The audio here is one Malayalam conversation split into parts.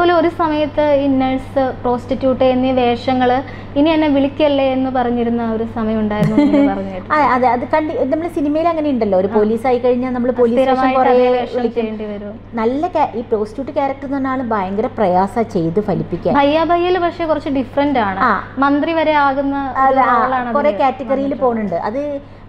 പോലും ഒരു സമയത്ത് ഈ നഴ്സ് പ്രോസ്റ്റിറ്റ്യൂട്ട് എന്നീ വേഷങ്ങൾ ഇനി എന്നെ വിളിക്കല്ലേ എന്ന് പറഞ്ഞിരുന്ന ഒരു സമയം ഉണ്ടായിരുന്നു എന്ന് പറഞ്ഞു കേട്ടു. ആ, അതെ അത് കണ്ടി നമ്മൾ സിനിമയിൽ അങ്ങനെ ഉണ്ടല്ലോ ഒരു പോലീസ് ആയി കഴിഞ്ഞാൽ നമ്മൾ പോലീസ് സ്റ്റേഷൻ സ്ഥിരമായിട്ട് കുറേ അതേ വേഷം വിളിക്കും ചെയ്യേണ്ടി വരും നല്ല ca- ഈ പ്രോസ്റ്റിറ്റ്യൂട്ട് ക്യാരക്ടർ എന്ന് പറഞ്ഞാൽ ഭയങ്കര പ്രയാസ ചെയ്ത് ഫലിപ്പിക്കാൻ ഭയ്യ ഭയ്യല് പക്ഷെ കുറച്ച് ഡിഫറെന്റ് ആണ് ആ. മന്ത്രി വരെ ആകുന്ന ഒരു role ആണ് കുറെ അതില് കാറ്റഗറിയിൽ പോകുന്നുണ്ട് അത്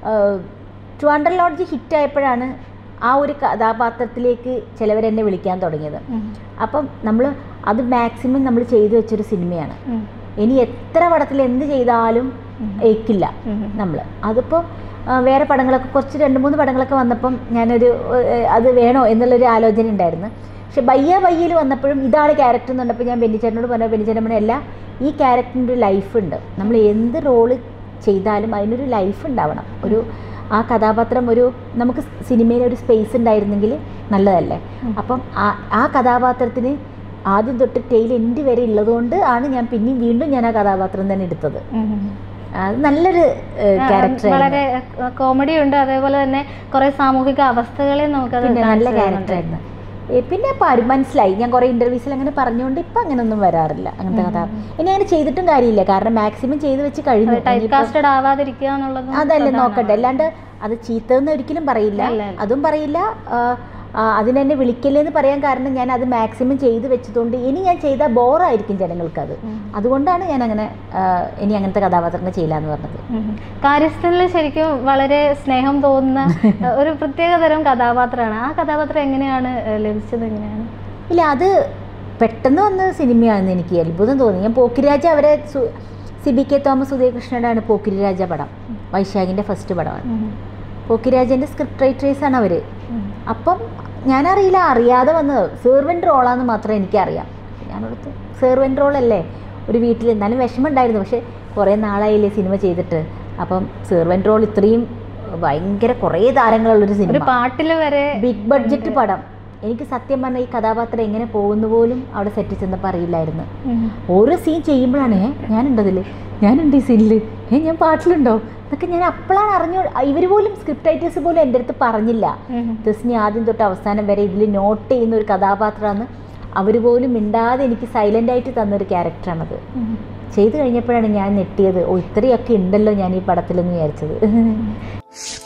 ട്വാണ്ടർ ലോഡ്ജ് ഹിറ്റ് ആയപ്പോഴാണ് ആ ഒരു കഥാപാത്രത്തിലേക്ക് ചിലവരെന്നെ വിളിക്കാൻ തുടങ്ങിയത് ഉം. അപ്പം നമ്മൾ അത് മാക്സിമം നമ്മൾ ചെയ്തു വെച്ചൊരു സിനിമയാണ് ഉം. ഇനി എത്ര പടത്തിൽ എന്ത് ചെയ്താലും ഏക്കില്ല ഉം. നമ്മൾ അതിപ്പോൾ വേറെ പടങ്ങളൊക്കെ കുറച്ച് രണ്ട് മൂന്ന് പടങ്ങളൊക്കെ വന്നപ്പം ഞാനൊരു ഏഹ്, അത് വേണോ എന്നുള്ളൊരു ആലോചന ഉണ്ടായിരുന്നു പക്ഷെ ബയ്യ ബയ്യയിൽ വന്നപ്പോഴും ഇതാണ് ക്യാരക്ടർ എന്ന് പറഞ്ഞപ്പോൾ ഞാൻ ബെന്നിച്ചേട്ടനോട് പറഞ്ഞ ബെന്നിച്ചേട്ടൻ പറഞ്ഞ അല്ല ഈ ക്യാരക്ടറിൻ്റെ ഒരു ലൈഫ് ഉണ്ട് നമ്മൾ എന്ത് റോള് ചെയ്താലും അതിനൊരു ലൈഫ് ഉണ്ടാവണം ഒരു ആ കഥാപാത്രം ഒരു നമുക്ക് സിനിമയിൽ ഒരു സ്പേസ് ഉണ്ടായിരുന്നെങ്കിൽ നല്ലതല്ലേ അപ്പം ആ ആ കഥാപാത്രത്തിന് ആദ്യം തൊട്ട് ടെയിൽ എൻഡ് വരെ ഉള്ളതുകൊണ്ട് ആണ് ഞാൻ പിന്നെയും വീണ്ടും ഞാൻ ആ കഥാപാത്രം തന്നെ എടുത്തത് ഉം. അത് നല്ലൊരു ക്യാരക്ടർ വളരെ കോമഡി ഉണ്ട് അതേപോലെ തന്നെ കുറെ സാമൂഹിക അവസ്ഥകളെ നമുക്കത് പിന്നെ നല്ല കാണിച്ചു ക്യാരക്ടർ തരുന്നുണ്ട്. ആയിരുന്നു ഏ, പിന്നെ ഇപ്പം ആരും മനസ്സിലായി ഞാൻ കുറേ ഇൻ്റർവ്യൂസിൽ അങ്ങനെ പറഞ്ഞുകൊണ്ട് ഇപ്പം അങ്ങനെയൊന്നും വരാറില്ല അങ്ങനത്തെ കഥ ഇനി അങ്ങനെ ചെയ്തിട്ടും കാര്യമില്ല കാരണം മാക്സിമം ചെയ്ത് വെച്ച് കഴിഞ്ഞു ടൈപ്പ് ഇനിയിപ്പം കാസ്റ്റഡ് ആവാതിരിക്കുക എന്നുള്ളതും അതല്ലേ നോക്കട്ടെ അല്ലാണ്ട് അത് ചീത്തതെന്ന് ഒരിക്കലും പറയില്ല അല്ല, അല്ല. അതും പറയില്ല ആ, ആ, അതിനെന്നെ വിളിക്കല്ലേന്ന് പറയാൻ കാരണം ഞാൻ അത് മാക്സിമം ചെയ്ത് വെച്ചതുകൊണ്ട് ഇനി ഞാൻ ചെയ്താൽ ബോറായിരിക്കും ജനങ്ങൾക്കത് ഉം. അതുകൊണ്ടാണ് ഞാൻ അങ്ങനെ ആ, ഇനി അങ്ങനത്തെ കഥാപാത്രങ്ങൾ ചെയ്യില്ല എന്ന് പറഞ്ഞത് ഉം. കാര്യസ്ഥനിൽ ശരിക്കും വളരെ സ്നേഹം തോന്നുന്ന ഏഹ്, ഒരു പ്രത്യേക തരം കഥാപാത്രമാണ് ആ കഥാപാത്രം എങ്ങനെയാണ് ഏഹ്, ലഭിച്ചത് എങ്ങനെയാണ് ഇല്ല അത് പെട്ടെന്ന് വന്ന സിനിമയാണെന്ന് എനിക്ക് അത്ഭുതം തോന്നി ഞാൻ പോക്കിരിരാജ അവരെ സു സി ബി കെ തോമസ് ഉദയകൃഷ്ണനാണ് പോക്കിരിരാജ പടം വൈശാഖിൻ്റെ ഫസ്റ്റ് പടമാണ് ഉം. പോക്കിരാജൻ്റെ സ്ക്രിപ്റ്റ് റൈറ്റേഴ്സാണ് അവർ ഉം. അപ്പം ഞാനറിയില്ല അറിയാതെ വന്നത് സെർവൻറ്റ് റോളാന്ന് മാത്രമേ എനിക്കറിയാം ഞാനോടത്ത് സെർവൻറ്റ് റോളല്ലേ ഒരു വീട്ടിൽ എന്നാലും വിഷമം ഉണ്ടായിരുന്നു പക്ഷേ കുറേ നാളായില്ലേ സിനിമ ചെയ്തിട്ട് അപ്പം സെർവൻറ്റ് റോൾ ഇത്രയും ഭയങ്കര കുറേ താരങ്ങളുള്ളൊരു ഒരു സിനിമ പാട്ടില് വരെ ബിഗ് ബഡ്ജറ്റ് പടം എനിക്ക് സത്യം പറഞ്ഞാൽ ഈ കഥാപാത്രം എങ്ങനെ പോകുന്നു പോലും അവിടെ സെറ്റ് ചെന്നപ്പോൾ അറിയില്ലായിരുന്നു ഉം. ഓരോ സീൻ ചെയ്യുമ്പോഴാണ് ഏ ഞാനുണ്ടതിൽ ഞാനുണ്ട് ഈ സീനിൽ ഏ ഞാൻ പാട്ടിലുണ്ടോ എന്നൊക്കെ ഞാൻ അപ്പോഴാണ് അറിഞ്ഞു ഇവർ പോലും സ്ക്രിപ്റ്റ് റൈറ്റേഴ്സ് പോലും എൻ്റെ അടുത്ത് പറഞ്ഞില്ല ഉം. തസ്നി ആദ്യം തൊട്ട് അവസാനം വരെ ഇതിൽ നോട്ട് ചെയ്യുന്ന ഒരു കഥാപാത്രമാണ് അവർ പോലും മിണ്ടാതെ എനിക്ക് സൈലൻ്റ് ആയിട്ട് തന്നൊരു ക്യാരക്ടറാണത് ഉം. ചെയ്തു കഴിഞ്ഞപ്പോഴാണ് ഞാൻ നെട്ടിയത് ഓ ഇത്രയൊക്കെ ഉണ്ടല്ലോ ഞാൻ ഈ പടത്തിലെന്ന് വിചാരിച്ചത്